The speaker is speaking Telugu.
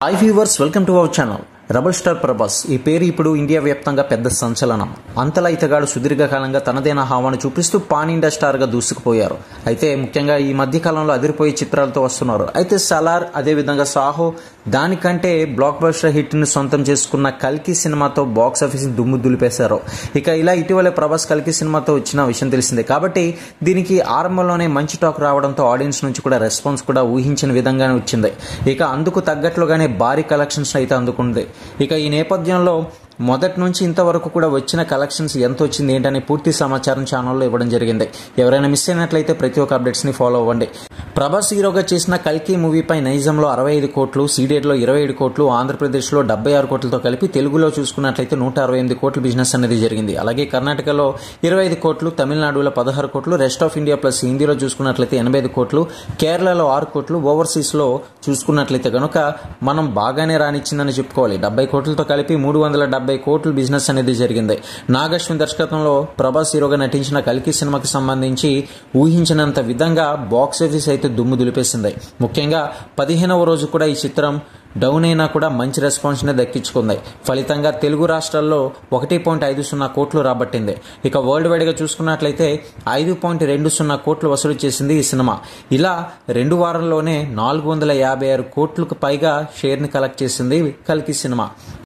hi viewers welcome to our channel rebel star Prabhas ఈ పేరు ఇప్పుడు ఇండియా వ్యాప్తంగా పెద్ద సంచలనం అంతలా ఇతగాడు సుదీర్ఘకాలంగా తనదైన హావాను చూపిస్తూ పాన్ ఇండియా స్టార్గా దూసుకుపోయారు అయితే ముఖ్యంగా ఈ మధ్య కాలంలో అదిరిపోయే చిత్రాలతో వస్తున్నారు అయితే సలార్ అదేవిధంగా సాహో దానికంటే బ్లాక్ బస్టర్ హిట్ని సొంతం చేసుకున్న కల్కి సినిమాతో బాక్స్ ఆఫీస్ దుమ్ము దులిపేశారు ఇక ఇలా ఇటీవలే ప్రభాస్ కల్కి సినిమాతో వచ్చిన విషయం తెలిసిందే కాబట్టి దీనికి ఆరంభంలోనే మంచి టాక్ రావడంతో ఆడియన్స్ నుంచి కూడా రెస్పాన్స్ కూడా ఊహించిన విధంగానే వచ్చింది ఇక అందుకు తగ్గట్లుగానే భారీ కలెక్షన్స్ అయితే అందుకుంది ఇక ఈ నేపథ్యంలో మొదటి నుంచి ఇంతవరకు కూడా వచ్చిన కలెక్షన్స్ ఎంత వచ్చింది ఏంటనే పూర్తి సమాచారం ఛానల్లో ఇవ్వడం జరిగింది ఎవరైనా మిస్ అయినట్లయితే ప్రతి ఒక్క అప్డేట్స్ని ఫాలో అవ్వండి ప్రభాస్ హీరోగా చేసిన కల్కి మూవీపై నైజంలో అరవై ఐదు కోట్లు సీడెడ్లో ఇరవై ఏడు కోట్లు ఆంధ్రప్రదేశ్లో డెబ్బై ఆరు కోట్లతో కలిపి తెలుగులో చూసుకున్నట్లయితే నూట అరవై ఎనిమిది కోట్ల బిజినెస్ అనేది జరిగింది అలాగే కర్ణాటకలో ఇరవై ఐదు కోట్లు తమిళనాడులో పదహారు కోట్లు రెస్ట్ ఆఫ్ ఇండియా ప్లస్ హిందీలో చూసుకున్నట్లయితే ఎనభై ఐదు కోట్లు కేరళలో ఆరు కోట్లు ఓవర్సీస్లో చూసుకున్నట్లయితే కనుక మనం బాగానే రానిచ్చిందని చెప్పుకోవాలి డెబ్బై కోట్లతో కలిపి మూడు వందల డెబ్బై కోట్ల బిజినెస్ అనేది జరిగింది నాగశ్విన్ దర్శకత్వంలో ప్రభాస్ హీరోగా నటించిన కల్కి సినిమాకి సంబంధించి ఊహించినంత విధంగా బాక్స్ ఆఫీస్ అయితే దుమ్ము దులిపేసింది ముఖ్యంగా పదిహేనవ రోజు కూడా ఈ చిత్రం డౌన్ అయినా కూడా మంచి రెస్పాన్స్నే దక్కించుకుంది ఫలితంగా తెలుగు రాష్ట్రాల్లో ఒకటి పాయింట్ ఐదు సున్నా కోట్లు రాబట్టింది ఇక వరల్డ్ వైడ్గా చూసుకున్నట్లయితే ఐదు పాయింట్ రెండు సున్నా కోట్లు వసూలు చేసింది ఈ సినిమా ఇలా రెండు వారంలోనే నాలుగు వందల యాభై ఆరు కోట్లకు పైగా షేర్ని కలెక్ట్ చేసింది కల్కి సినిమా